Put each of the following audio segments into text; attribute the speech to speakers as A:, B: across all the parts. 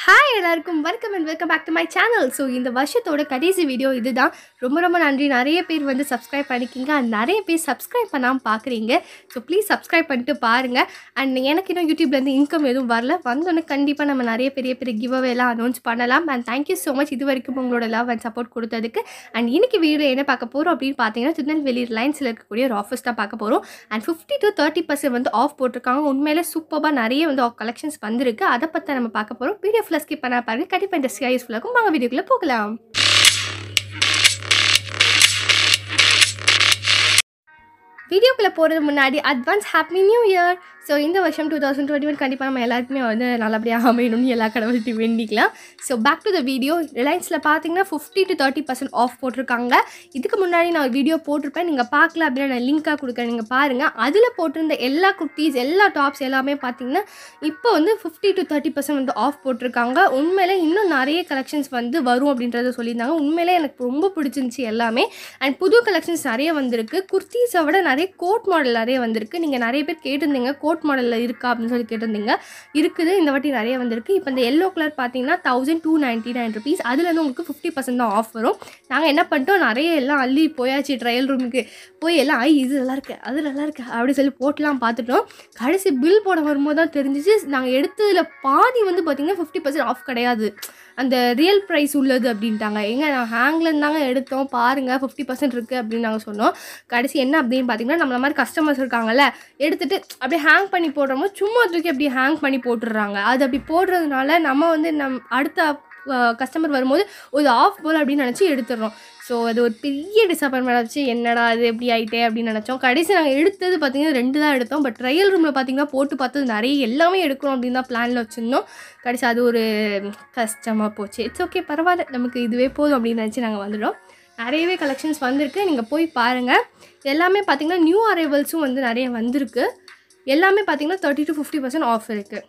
A: hi எல்லாருக்கும் welcome and welcome back to my channel so இந்த வருஷத்தோட கடைசி வீடியோ இதுதான் ரொம்ப ரொம்ப நன்றி நிறைய பேர் வந்து சப்ஸ்கிரைப் பண்ணிக்கிங்க and நிறைய பேர் சப்ஸ்கிரைப் பண்ணாமல் பார்க்குறீங்க ஸோ ப்ளீஸ் சப்ஸ்கிரைப் பண்ணிட்டு பாருங்கள் அண்ட் எனக்கு இன்னும் யூடியூப்லேருந்து இன்கம் எதுவும் வரல வந்தோன்னே கண்டிப்பாக நம்ம நிறைய பெரிய பெரிய கிவ் எல்லாம் அனௌன்ஸ் பண்ணலாம் அண்ட் தேங்க்யூ ஸோ மச் இது வரைக்கும் உங்களோட லவ் அண்ட் சப்போர்ட் கொடுத்ததுக்கு அண்ட் இன்னைக்கு வீடியோ என்ன பார்க்க போகிறோம் அப்படின்னு பார்த்தீங்கன்னா திருநெல்வேலி ரிலையன்ஸில் இருக்கக்கூடிய ஒரு ஆஃபீஸ் தான் பார்க்க போகிறோம் and fifty to thirty percent வந்து ஆஃப் போட்டிருக்காங்க உண்மையிலே சூப்பராக நிறைய வந்து கலெக்ஷன்ஸ் வந்திருக்கு அதை பற்றி நம்ம பார்க்க போகிறோம் வீடியோ ஃபுல்லாக ஸ்கிப் பண்ணா பாருங்க கண்டிப்பாக இந்த யூஸ்ஃபுல்லாக இருக்கும் வாங்க வீடியோக்குள்ளே போகலாம் வீடியோக்குள்ளே போகிறது முன்னாடி advance happy new year so இந்த வருஷம் டூ தௌசண்ட் டுவெண்ட்டி ஒன் கண்டிப்பாக நம்ம எல்லாருக்குமே வந்து நல்லபடியாக அமையணும்னு எல்லா கடவுள்கிட்ட வேண்டிக்கலாம் so back to the video ரிலையன்ஸில் பார்த்தீங்கன்னா fifty to thirty percent off போட்டிருக்காங்க இதுக்கு முன்னாடி நான் ஒரு வீடியோ போட்டிருப்பேன் நீங்கள் பார்க்கல அப்படின்னா நான் லிங்காக கொடுக்குறேன் நீங்கள் பாருங்கள் அதில் போட்டிருந்த எல்லா குர்த்திஸ் எல்லா டாப்ஸ் எல்லாமே பார்த்தீங்கன்னா இப்போ வந்து ஃபிஃப்டி டு தேர்ட்டி பர்சன்ட் வந்து ஆஃப் போட்டிருக்காங்க உண்மையிலே இன்னும் நிறைய கலெக்ஷன்ஸ் வந்து வரும் அப்படின்றத சொல்லியிருந்தாங்க உண்மையிலே எனக்கு ரொம்ப பிடிச்சிருந்துச்சி எல்லாமே அண்ட் புது கலெக்ஷன்ஸ் நிறைய வந்திருக்கு குர்த்திஸை விட நிறைய கோட் மாடல் நிறைய வந்திருக்கு நீங்கள் நிறைய பேர் கேட்டிருந்தீங்க கோட் மாடலில் இருக்கா அப்படின்னு சொல்லி கேட்டிருந்தீங்க இருக்குது இந்த வாட்டி நிறைய வந்திருக்கு இப்போ இந்த எல்லோ கலர் பார்த்தீங்கன்னா thousand two ninety nine rupees அதில் வந்து உங்களுக்கு ஃபிஃப்டி பர்சன்ட் தான் ஆஃப் வரும் நாங்கள் என்ன பண்ணிட்டோம் நிறைய எல்லாம் அள்ளி போயாச்சு ட்ரையல் ரூமுக்கு போய் எல்லாம் ஐ இது நல்லா இருக்கு அது நல்லா இருக்கு அப்படி சொல்லி போட்டுலாம் பார்த்துட்டோம் கடைசி பில் போட வரும்போது தான் தெரிஞ்சிச்சு நாங்கள் எடுத்ததில் பாதி வந்து பார்த்திங்கன்னா ஃபிஃப்டி பர்சன்ட் ஆஃப் கிடையாது அந்த ரியல் ப்ரைஸ் உள்ளது அப்படின்ட்டாங்க எங்க நான் ஹேங்லேருந்து தாங்க எடுத்தோம் பாருங்கள் ஃபிஃப்டி பர்சன்ட் இருக்குது அப்படின்னு நாங்கள் சொன்னோம் கடைசி என்ன அப்படின்னு பார்த்தீங்கன்னா நம்மள மாதிரி கஸ்டமர்ஸ் இருக்காங்கல்ல எடுத்துகிட்டு அப்படியே ஹேங் பண்ணி போடுறோமோ சும்மா தூக்கி அப்படியே ஹேங் பண்ணி போட்டுடுறாங்க அது அப்படி போடுறதுனால நம்ம வந்து நம் அடுத்த கஸ்டமர் வரும்போது ஒரு ஆஃப் போல் அப்படின்னு நினச்சி எடுத்துடுறோம் ஸோ அது ஒரு பெரிய டிசப்பாயின்மெண்ட் ஆச்சு என்னடா அது எப்படி ஆகிட்டே அப்படின்னு நினச்சோம் கடைசி நாங்கள் எடுத்தது பார்த்தீங்கன்னா ரெண்டு தான் எடுத்தோம் பட் ட்ரையல் ரூமில் பார்த்தீங்கன்னா போட்டு பார்த்தது நிறைய எல்லாமே எடுக்கணும் அப்படின்னு தான் பிளானில் வச்சுருந்தோம் கடைசி அது ஒரு கஷ்டமாக போச்சு இட்ஸ் ஓகே பரவாயில்ல நமக்கு இதுவே போதும் அப்படின்னு நினச்சி நாங்கள் வந்துட்டோம் நிறையவே கலெக்ஷன்ஸ் வந்திருக்கு நீங்கள் போய் பாருங்கள் எல்லாமே பார்த்தீங்கன்னா நியூ அரைவல்ஸும் வந்து நிறைய வந்திருக்கு எல்லாமே பார்த்தீங்கன்னா thirty to fifty percent off இருக்குது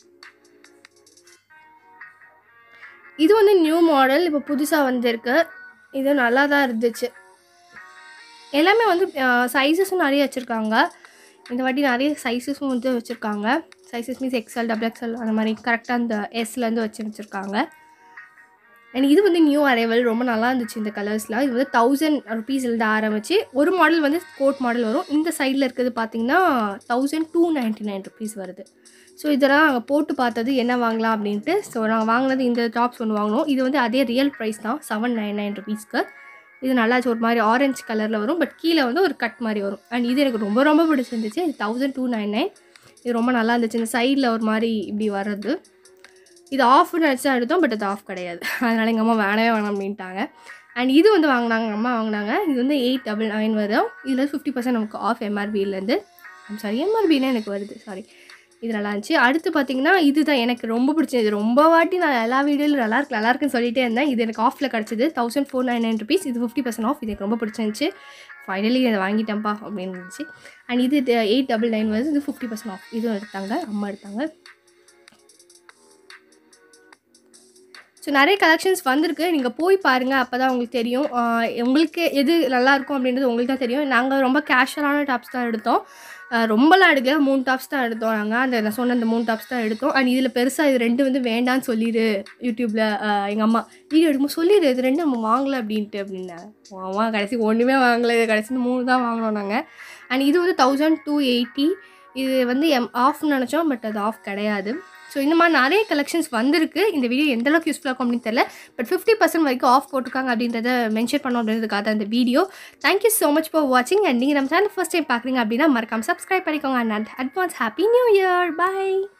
A: இது வந்து நியூ மாடல் இப்போ புதுசாக வந்திருக்கு இது நல்லா தான் இருந்துச்சு எல்லாமே வந்து சைஸஸும் நிறைய வச்சுருக்காங்க இந்த வாட்டி நிறைய சைஸஸும் வந்து வச்சுருக்காங்க sizes means XL double XL அந்த மாதிரி கரெக்டாக அந்த எஸ்லேருந்து வச்சு வச்சுருக்காங்க அண்ட் இது வந்து நியூ அரைவல் ரொம்ப நல்லா இருந்துச்சு இந்த கலர்ஸ்லாம் இது வந்து தௌசண்ட் ருபீஸ்லேருந்து ஆரம்பிச்சு ஒரு மாடல் வந்து கோட் மாடல் வரும் இந்த சைடில் இருக்கிறது பார்த்தீங்கன்னா thousand two ninety nine rupees வருது ஸோ இதெல்லாம் நாங்கள் போட்டு பார்த்தது என்ன வாங்கலாம் அப்படின்ட்டு ஸோ நாங்கள் வாங்கினது இந்த டாப்ஸ் ஒன்று வாங்கினோம் இது வந்து அதே ரியல் ப்ரைஸ் தான் செவன் நைன் நைன் ருபீஸ்க்கு இது நல்லாச்சு ஒரு மாதிரி ஆரஞ்சு கலரில் வரும் பட் கீழே வந்து ஒரு கட் மாதிரி வரும் அண்ட் இது எனக்கு ரொம்ப ரொம்ப பிடிச்சிருந்துச்சு இது தௌசண்ட் டூ நைன் நைன் இது ரொம்ப நல்லா இருந்துச்சு இந்த சைடில் ஒரு மாதிரி இப்படி வர்றது இது ஆஃப்னு நினச்சா எடுத்தோம் பட் அது ஆஃப் கிடையாது அதனால் எங்கள் அம்மா வேணவே வேணாம் அப்படின்ட்டாங்க அண்ட் இது வந்து வாங்கினாங்க எங்கள் அம்மா வாங்கினாங்க இது வந்து எயிட் டபுள் நைன் வரும் இதில் ஃபிஃப்டி பர்சன்ட் நமக்கு ஆஃப் எம்ஆர்பியிலேருந்து சாரி எம்ஆர்பின்னா எனக்கு வருது சாரி இது நல்லா இருந்துச்சு அடுத்து பார்த்தீங்கன்னா இதுதான் எனக்கு ரொம்ப பிடிச்சது ரொம்ப வாட்டி நான் எல்லா வீடியோவில் நல்லா இருக்கு நல்லா இருக்குன்னு சொல்லிட்டே இருந்தேன் இது எனக்கு ஆஃபில் கிடச்சிது thousand four nine nine rupees இது ஃபிஃப்டி பர்சன்ட் ஆஃப் இது எனக்கு ரொம்ப பிடிச்சிருந்துச்சு ஃபைனலி இதை வாங்கிட்டேன்ப்பா அப்படின்னு இருந்துச்சு அண்ட் இது எயிட் டபுள் நைன் வருது இது ஃபிஃப்டி பர்சன்ட் ஆஃப் இதுவும் எடுத்தாங்க அம்மா எடுத்தாங்க ஸோ நிறைய கலெக்ஷன்ஸ் வந்திருக்கு நீங்கள் போய் பாருங்கள் அப்போ தான் உங்களுக்கு தெரியும் உங்களுக்கு எது நல்லாயிருக்கும் அப்படின்றது உங்களுக்கு தான் தெரியும் நாங்கள் ரொம்ப கேஷுவலான டாப்ஸ் தான் எடுத்தோம் ரொம்பலாம் எடுக்கல மூணு டாப்ஸ் தான் எடுத்தோம் நாங்கள் அந்த நான் சொன்ன அந்த மூணு டாப்ஸ் தான் எடுத்தோம் அண்ட் இதில் பெருசாக இது ரெண்டு வந்து வேண்டான்னு சொல்லிடு யூடியூப்பில் எங்கள் அம்மா வீடியோ எடுக்கும்போது சொல்லிடு இது ரெண்டு நம்ம வாங்கலை அப்படின்ட்டு அப்படின்னாங்க அம்மா கடைசி ஒன்றுமே வாங்கலை இது கடைசி மூணு தான் வாங்கினோம் நாங்கள் அண்ட் இது வந்து தௌசண்ட் டூ எயிட்டி இது வந்து எம் ஆஃப்னு நினச்சோம் பட் அது ஆஃப் கிடையாது ஸோ இந்த மாதிரி நிறைய கலெக்ஷன்ஸ் வந்திருக்கு இந்த வீடியோ எந்த அளவுக்கு யூஸ்ஃபுல்லாக இருக்கும் அப்படின்னு தெரியல பட் ஃபிஃப்டி பர்சன்ட் வரைக்கும் ஆஃப் போட்டிருக்காங்க அப்படின்றத மென்ஷன் பண்ணோம் அப்படின்றதுக்காக அந்த video thank you so much for வாட்சிங் அண்ட் நீங்கள் நம்ம சேனல் ஃபஸ்ட் டைம் பார்க்குறீங்க அப்படின்னா மறக்காம சப்ஸ்கிரைப் பண்ணிக்கோங்க and advance happy new year bye